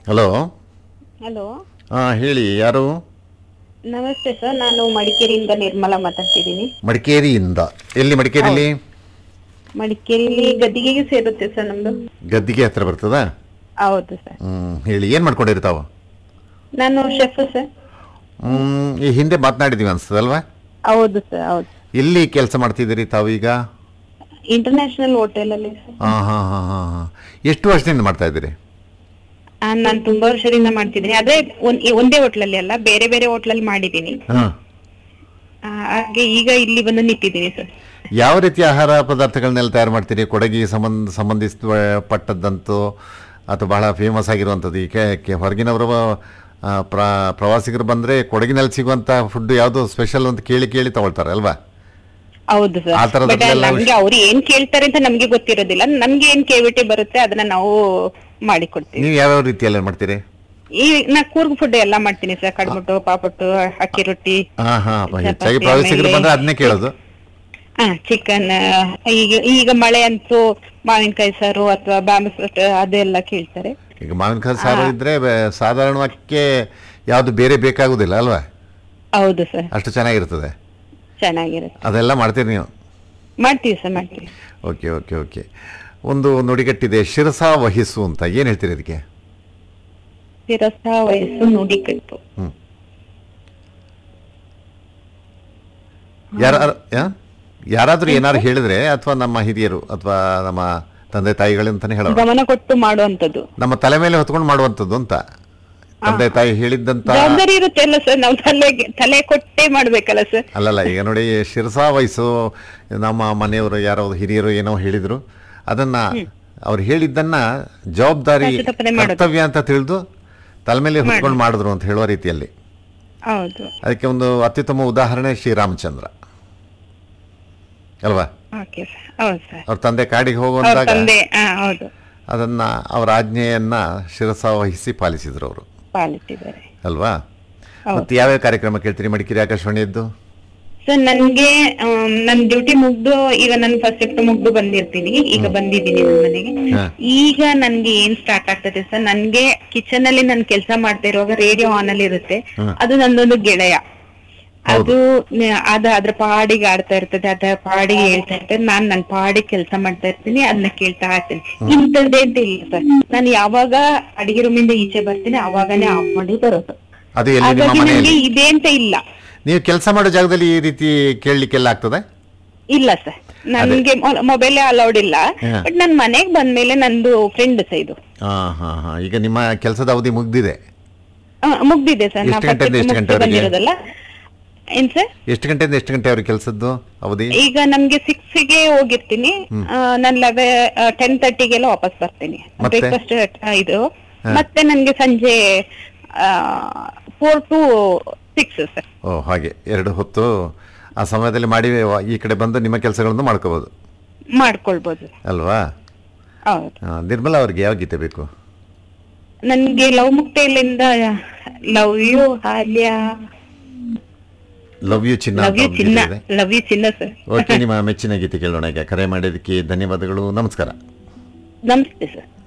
Hello hello ಹಾಂ ಹೇಳಿ ಯಾರು ನಮಸ್ತೆ ಸರ್ ನಾನು ಮಡಿಕೇರಿಯಿಂದ ನಿರ್ಮಲಾ ಮಾತಾಡ್ತಿದ್ದೀನಿ ಮಡಿಕೇರಿಯಿಂದ ಎಲ್ಲಿ ಮಡಿಕೇರಿಲಿ ಮಡಿಕೇರಿಲಿ ಗದ್ದಿಗೆಗೆ ಸೇರುತ್ತೆ ಸರ್ ನಮ್ದು ಗದ್ದಿಗೆ ಹತ್ರ ಬರ್ತದಾ ಹೌದು ಸರ್ ಹ್ಮ್ ಹೇಳಿ ಏನು ಮಾಡ್ಕೊಂಡಿರ್ತಾವ ನಾನು ಶೆಫ್ ಸರ್ ಹ್ಮ್ ಈ ಹಿಂದೆ ಮಾತನಾಡಿದೀವಿ ಅನ್ಸ್ತದಲ್ವಾ ಹೌದು ಸರ್ ಹೌದು ಎಲ್ಲಿ ಕೆಲಸ ಮಾಡ್ತಿದ್ದೀರಿ ತಾವು ಈಗ ಇಂಟರ್ನ್ಯಾಷನಲ್ ಹೋಟೆಲಲ್ಲಿ ಸರ್ ಹಾಂ ಹಾಂ ಹಾಂ ಹಾಂ ಹಾಂ ಎಷ್ಟು ವರ್ಷದಿಂದ ಮಾಡ್ತಾ ಇದ್ದೀರಿ ನಾನು ತುಂಬಾ ವರ್ಷದಿಂದ ಮಾಡ್ತಿದ್ದೀನಿ ಅದೇ ಒಂದ್- ಒಂದೇ ಹೋಟ್ಲಲ್ಲಿ ಅಲ್ಲ ಬೇರೆ ಬೇರೆ ಹೋಟ್ಲಲ್ಲಿ ಮಾಡಿದ್ದೀನಿ ಹಾಂ ಆ, ಹಾಗೆ ಈಗ ಇಲ್ಲಿ ಬಂದು ನಿಂತಿದ್ದೀನಿ ಸರ್ ಯಾವ ರೀತಿಯ ಆಹಾರ ಪದಾರ್ಥಗಳನ್ನೆಲ್ಲ ತಯಾರು ಮಾಡ್ತೀರಿ ಕೊಡಗಿಗೆ ಸಂಬಂಧ ಸಂಬಂಧಿಸಿದ ಪಟ್ಟದ್ದಂತೂ ಅಥವಾ ಬಹಳ ಫೇಮಸ್ ಆಗಿರುವಂಥದ್ದು ಈ ಕೆ ಕೆ ಹೊರಗಿನವರು ಆ, ಪ್ರ ಪ್ರವಾಸಿಗರು ಬಂದರೆ ಕೊಡಗಿನಲ್ಲಿ ಸಿಗುವಂಥ ಫುಡ್ ಯಾವುದು ಸ್ಪೆಷಲ್ ಅಂತ ಕೇಳಿ ಕೇಳಿ ತಗೊಳ್ತಾರೆ ಅಲ್ವಾ ಹೌದು ಆ ಸರ್ ಬಟ್ ಥರದ್ದೆಲ್ಲ ನಮ್ಗೆ ಅವ್ರು ಏನ್ ಕೇಳ್ತಾರೆ ಅಂತ ನಮ್ಗೆ ಗೊತ್ತಿರೋದಿಲ್ಲ ನಮ್ಗೆ ಏನ್ ಕೇವಿಟಿ ಬರುತ್ತೆ ಅದನ್ನ ನಾವು ಮಾಡಿಕೊಡ್ತೀವಿ ನೀವು ಯಾವ್ಯಾವ ರೀತಿಯಲ್ಲಿ ಮಾಡ್ತೀರಿ ಈ ನಾ ಕೂರ್ಗ್ ಫುಡ್ ಎಲ್ಲ ಮಾಡ್ತೀನಿ ಸರ್ ಕಡ್ಮುಟ್ಟು ಪಾಪಟ್ಟು ಅಕ್ಕಿ ರೊಟ್ಟಿ ಹಾಂ ಹಾಂ ಹೆಚ್ಚಾಗಿ ಚಪಾತಿ, ಪ್ರವಾಸಿಗರು ಆಮೇಲೆ- ಬಂದರೆ ಅದನ್ನೇ ಕೇಳೋದು ಹಾ ಚಿಕನ್ ಈಗ ಈಗ ಮಳೆ ಅಂತೂ ಮಾವಿನಕಾಯಿ ಸಾರು ಅಥವಾ ಬ್ಯಾಂಬಸ್ ಅದೆಲ್ಲ ಕೇಳ್ತಾರೆ ಈಗ ಮಾವಿನಕಾಯಿ ಸಾರು ಇದ್ದರೆ ಸಾಧಾರಣಕ್ಕೆ ಯಾವುದು ಬೇರೆ ಬೇಕಾಗುವುದಿಲ್ಲ ಅಲ್ವಾ ಹೌದು ಸರ್ ಅಷ್ಟು ಚೆನ್ನಾಗಿರ್ತದೆ ಚೆನ್ನಾಗಿರುತ್ತೆ ಅದೆಲ್ಲ ಮಾಡ್ತೀರಿ ನೀವು ಮಾಡ್ತೀವಿ ಸರ್ ಮಾಡ್ತೀವಿ ಓಕೆ ಓಕೆ ಓಕೆ ಒಂದು ನುಡಿಗಟ್ಟಿದೆ ಶಿರಸ ವಹಿಸು ಅಂತ ಏನು ಹೇಳ್ತೀರಿ ಅದಕ್ಕೆ ಶಿರಸ ವಯಸ್ಸು ನುಡಿಕಟ್ಟು ಹ್ಞೂ ಯಾರ ಯಾರಾದರೂ ಏನಾದ್ರು ಹೇಳಿದ್ರೆ ಅಥವಾ ನಮ್ಮ ಹಿರಿಯರು ಅಥವಾ ನಮ್ಮ ತಂದೆ ತಾಯಿಗಳು ಅಂತಾನೆ ಹೇಳೋರು ಗಮನ ಕೊಟ್ಟು ಮಾಡುವಂತದ್ದು ನಮ್ಮ ತಲೆ ಮೇಲೆ ಹೊತ್ಕೊಂಡು ಮಾಡುವಂಥದ್ದು ಅಂತ ತಂದೆ ತಾಯಿ ಹೇಳಿದ್ದಂತ ಜವಾಬ್ದಾರಿ ಇರುತ್ತೆ ಅಲ್ಲ ಸರ್ ನಾವು ತಲೆಗೆ ತಲೆ ಕೊಟ್ಟೇ ಮಾಡ್ಬೇಕಲ್ಲ ಸರ್ ಅಲ್ಲಲ್ಲ ಈಗ ನೋಡಿ ಶಿರಸಾ ವಯಸ್ಸು ನಮ್ಮ ಮನೆಯವರು ಯಾರೋ ಹಿರಿಯರು ಏನೋ ಹೇಳಿದ್ರು ಅದನ್ನ ಅವ್ರು ಹೇಳಿದ್ದನ್ನ ಜವಾಬ್ದಾರಿ ತಪ್ಪದೆ ತಪ್ಪದೆ ಮಾಡೋದು. ಕರ್ತವ್ಯ ಅಂತ ತಿಳಿದು ತಲೆ ಮೇಲೆ ಹೊತ್ಕೊಂಡು ಮಾಡಿದ್ರು ಅಂತ ಹೇಳುವ ರೀತಿಯಲ್ಲಿ ಹೌದು ಅದಕ್ಕೆ ಒಂದು ಅತ್ಯುತ್ತಮ ಉದಾಹರಣೆ ಶ್ರೀರಾಮಚಂದ್ರ ಅಲ್ವಾ ಓಕೆ ಸರ್ ಹೌದು ಸರ್ ಅವ್ರ ತಂದೆ ಕಾಡಿಗೆ ಅವ್ರ ಹೋಗುವಂದಾಗ ತಂದೆ ಹಾ ಹೌದು ಅದನ್ನ ಅವರ ಆಜ್ಞೆಯನ್ನ ಶಿರಸ ವಹಿಸಿ ಪಾಲಿಸಿದ್ರು ಅವರು ಪಾಲಿಸಿದ್ದಾರೆ ಅಲ್ವಾ ಹೌದು. ಮತ್ತೆ ಯಾವ್ಯಾವ ಕಾರ್ಯಕ್ರಮ ಕೇಳ್ತೀರಿ ಮಡಿಕೇರಿ ಆಕಾಶವಾಣಿಯದ್ದು ಸರ್ ನನ್ಗೆ ಆಮ್, ನನ್ ಡ್ಯೂಟಿ ಮುಗ್ದು ಈಗ ನನ್ ಫಸ್ಟ್ ಶಿಫ್ಟ್ ಮುಗ್ದು ಬಂದಿರ್ತೀನಿ ಈಗ ಬಂದಿದ್ದೀನಿ ನನ್ ಮನೆಗೆ ಹಾ. ಈಗ ನನ್ಗೆ ಏನ್ ಸ್ಟಾರ್ಟ್ ಆಗ್ತದೆ ಸರ್ ನನ್ಗೆ ಕಿಚನ್ ಅಲ್ಲಿ ನನ್ ಕೆಲಸ ಮಾಡ್ತಾ ಇರುವಾಗ ರೇಡಿಯೋ ಆನ್ ಅಲ್ಲಿ ಇರುತ್ತೆ ಅದು ನಂದೊಂದು ಗೆಳೆಯ ಅದು ನ- ಅದ ಅದ್ರ ಪಾಡಿಗೆ ಆಡ್ತಾ ಇರ್ತದೆ ಅದ್ರ ಪಾಡಿಗೆ ಹೇಳ್ತಾ ಇರ್ತದೆ ನಾನ್ ನನ್ ಪಾಡಿಗೆ ಕೆಲಸ ಮಾಡ್ತಾ ಇರ್ತೀನಿ ಅದನ್ನ ಕೇಳ್ತಾ ಇರ್ತೀನಿ ಇಂಥದ್ದೇ ಅಂತ ಇಲ್ಲ ಸರ್ ನಾನು ಯಾವಾಗ ಅಡಿಗೆ ರೂಮಿಂದ ಈಚೆ ಬರ್ತೀನಿ ಅವಾಗನೇ ಆಫ್ ಮಾಡಿ ಬರೋದು ಅದು ಎಲ್ಲಿ ನಿಮ್ಮ ಹಾಗಾಗಿ ಮನೆಯಲ್ಲಿ ನನ್ಗೆ ಇದೆ ಅಂತ ಇಲ್ಲ ನೀವು ಕೆಲಸ ಮಾಡೋ ಜಾಗದಲ್ಲಿ ಈ ರೀತಿ ಕೇಳಲಿಕ್ಕೆಲ್ಲ ಆಗ್ತದೆ ಇಲ್ಲ ಸರ್ ನನ್ಗೆ ಮೊಬೈಲ್ ಅಲೌಡ್ ಇಲ್ಲ ಹಾ. ಬಟ್ ನನ್ ಮನೆಗ್ ಬಂದ್ಮೇಲೆ ನಂದು ಫ್ರೆಂಡ್ ಸಹ ಇದು ಹಾ ಹಾ ಹಾ ಈಗ ನಿಮ್ಮ ಕೆಲಸದ ಅವಧಿ ಮುಗ್ದಿದೆ ಆ, ಮುಗ್ದಿದೆ ಸರ್ ನಾ ಎಷ್ಟು ಗಂಟೆಯಿಂದ ಎಷ್ಟು first ಗಂಟೆವರೆಗೆ? ಬಂದಿರೋದಲ್ಲ ಏನ್ ಸರ್ ಎಷ್ಟು ಗಂಟೆಯಿಂದ ಎಷ್ಟು ಗಂಟೆ ಅವ್ರಿಗೆ ಕೆಲಸದ್ದು ಅವಧಿ ಈಗ ನಮ್ಗೆ ಸಿಕ್ಸ್ ಗೆ ಹೋಗಿರ್ತೀನಿ ಆ, ನಾನ್ ಲೆವೆ ಟೆನ್ ತರ್ಟಿಗೆಲ್ಲ ವಾಪಸ್ ಬರ್ತೀನಿ ಮತ್ತೆ? ಬ್ರೇಕ್ಫಾಸ್ಟ್ ಇದು ಮತ್ತೆ ನನ್ಗೆ ಸಂಜೆ ಫೋರ್ ಟು ಸಿಕ್ಸ್ ಸರ್ ಓ ಹಾಗೆ ಎರಡು ಹೊತ್ತು ಆ ಸಮಯದಲ್ಲಿ ಮಾಡಿ ಈ ಕಡೆ ಬಂದು ನಿಮ್ಮ ಕೆಲಸಗಳನ್ನು ಮಾಡ್ಕೋಬೋದು ಮಾಡ್ಕೊಳ್ಬೋದು ಅಲ್ವಾ ಹೌದು ಆ, ನಿರ್ಮಲಾ ಅವ್ರಿಗೆ ಯಾವ ಗೀತೆ ಬೇಕು ನನ್ಗೆ ಲವ್ ಮುಕ್ತೇಲಿಂದ ಲವ್ ಯು ಹಾಲ್ಯ ಲವ್ ಯು ಚಿನ್ನ ಲವ್ ಯು ಅಂತ ಒಂದು ಚಿನ್ನ ಗೀತೆ ಇದೆ. ಲವ್ ಯು ಚಿನ್ನ ಸರ್ ಓಕೆ ನಿಮ್ಮ ಮೆಚ್ಚಿನ ಗೀತೆ ಕೇಳೋಣ ಈಗ ಕರೆ ಮಾಡಿದ್ದಕ್ಕೆ ಧನ್ಯವಾದಗಳು ನಮಸ್ಕಾರ ನಮಸ್ತೆ ಸರ್